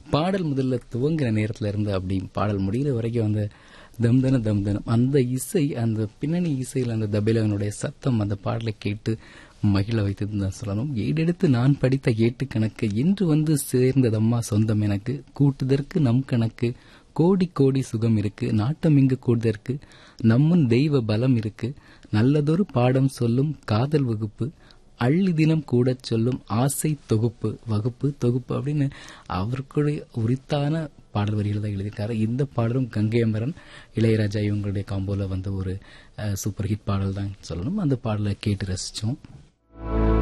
பாடல் முதல்ல துவங்குற நேரத்துல இருந்து அப்படி பாடல் முடிகிற வரைக்கும் அந்த தம்தன தம்தனம் அந்த இசை அந்த பின்னணி இசையில் அந்த தபேலவனுடைய சத்தம் அந்த பாடலை கேட்டு மகிழ வைத்ததுன்னு தான் சொல்லணும் ஏடெடுத்து நான் படித்த ஏட்டு கணக்கு இன்று வந்து சேர்ந்ததம்மா சொந்தம் எனக்கு கூட்டுதற்கு நம் கணக்கு கோடி கோடி சுகம் இருக்கு நாட்டம் இங்கு கூடுதற்கு நம்முன் தெய்வ பலம் இருக்கு நல்லதொரு பாடம் சொல்லும் காதல் வகுப்பு அள்ளி தினம் கூட சொல்லும் ஆசை தொகுப்பு வகுப்பு தொகுப்பு அப்படின்னு அவருக்குடைய உரித்தான பாடல் வரிகள் தான் எழுதியிருக்காரு இந்த பாடலும் கங்கை அமரன் இளையராஜா இவங்களுடைய காம்போல வந்த ஒரு அஹ், சூப்பர் ஹிட் பாடல் தான் சொல்லணும் அந்த பாடலை கேட்டு ரசிச்சோம்